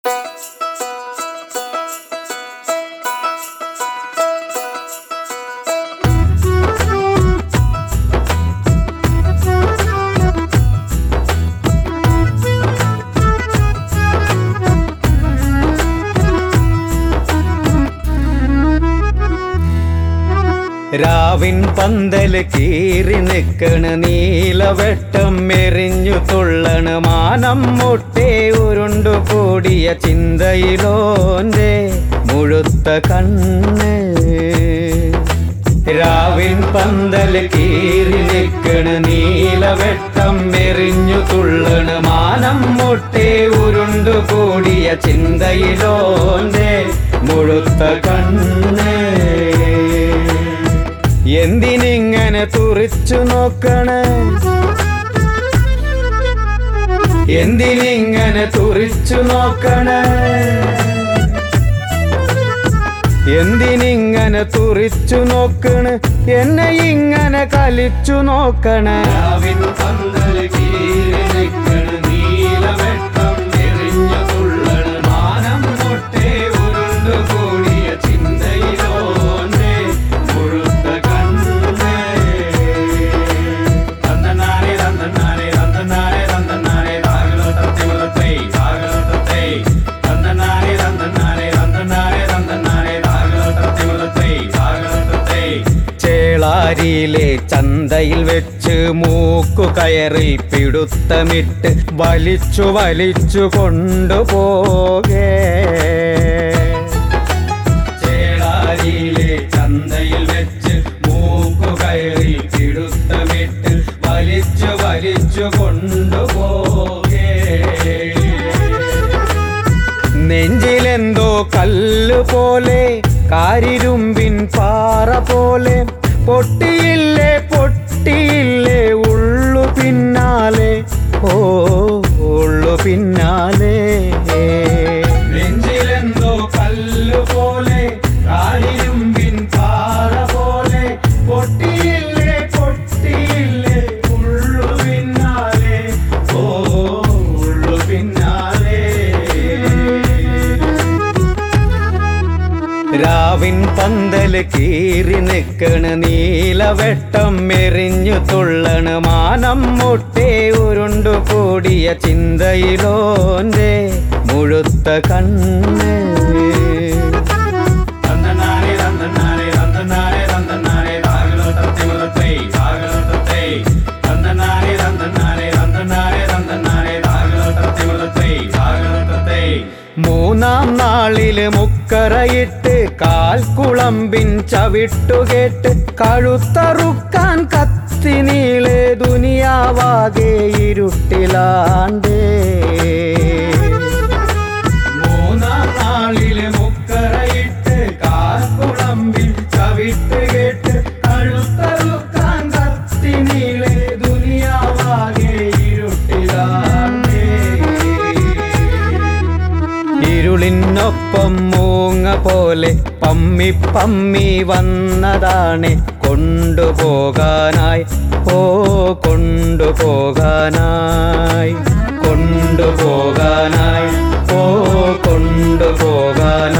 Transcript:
രാവിൻ പന്തല് കീറി നിക്കണ് നീലവെട്ടം എറിഞ്ഞു തുള്ളണ് മാനം മുട്ടേ ഉരുണ്ടു കൂടിയ ചിന്തയിലോന്റെ മുഴുത്ത കണ്ണ് രാവിൻ പന്തല് കീറി നിക്കണ് നീലവെട്ടം എറിഞ്ഞു തുള്ളണ് മാനം മുട്ടേ ഉരുണ്ടു കൂടിയ ചിന്തയിലോന്റെ മുഴുത്ത കണ്ണ് എന്തിനിങ്ങനെ തുറിച്ചു നോക്കണേ എന്തിനിങ്ങനെ തുറിച്ചു നോക്കണേ എന്തിനിങ്ങനെ തുറിച്ചു നോക്കണ് എന്നെ ഇങ്ങനെ കലിച്ചു നോക്കണേ മാനം മുട്ടേ ഉരുണ്ടു കൂടിയ ചിന്തയിലോന്റെ മുഴുത്ത കണ്ണേ തന്നനാരെ തന്നനാരെ തന്നനാരെ തന്നനാരെ താകളോ തത്തിമുളത്തൈ താകളോ തത്തൈ തന്നനാരെ തന്നനാരെ തന്നനാരെ തന്നനാരെ താകളോ തത്തിമുളത്തൈ താകളോ തത്തൈ ചേളാരിയിലെ ചന്തയിൽ വെച്ച് മൂക്കു കയറി പിടുത്തമിട്ട് വലിച്ചു വലിച്ചു കൊണ്ടുപോകേ ചേളാരിയിലെ ചന്തയിൽ വെച്ച് മൂക്കു കയറി പിടുത്തമിട്ട് വലിച്ചു വലിച്ചു കൊണ്ടുപോകേ നെഞ്ചിലെന്തോ കല്ല് പോലെ കാരിരുമ്പിൻ പാറ പോലെ പൊട്ടിയില്ലേ പൊട്ടിയില്ലേ ഉള്ളു പിന്നാലെ ഓ ഉള്ളു പിന്നാലെ നെഞ്ചിലെന്തോ കല്ല് പോലെ കാരിരുമ്പിൻ പാറ പോലെ പൊട്ടിയില്ലേ പൊട്ടിയില്ലേ ഉള്ളു പിന്നാലെ ഓ ഉള്ളു പിന്നാലെ രാവിൻ പന്തല് കീറി നിക്കണ് നീലവെട്ടം എറിഞ്ഞു തുള്ളണ് മാനം മുട്ടേ ഉരുണ്ടു കൂടിയ ചിന്തയിലോന്റെ മുഴുത്ത കണ്ണ് തന്നനാരെ തന്നനാരെ തന്നനാരെ തന്നനാരെ താകളോ തത്തിമുളത്തൈ താകളോ തത്തൈ തന്നനാരെ തന്നനാരെ തന്നനാരെ തന്നനാരെ താകളോ തത്തിമുളത്തൈ താകളോ തത്തൈ മൂന്നാം നാളില് മുക്കറയിട്ട് കാൽക്കുളമ്പിൻ ചവിട്ടുകേട്ട് കഴുത്തറുക്കാൻ കത്തി നീളെ ദുനിയാവാകെ ഇരുട്ടിലാണ്ടേ മൂന്നാം നാളില് മുക്കറയിട്ട് കാൽക്കുളമ്പിൽ ചവിട്ട് കേട്ട് കഴുത്തറുക്കാൻ കത്തി നീളെ ദുനിയാവാകെ ഇരുട്ടിലാണ്ടേ ഇരുളിനൊപ്പം മൂങ്ങ പോലെ പമ്മി പമ്മി വന്നതാണ് കൊണ്ടുപോകാനായി ഓ കൊണ്ടുപോകാനായി കൊണ്ടുപോകാനായി ഓ കൊണ്ടുപോകാനായി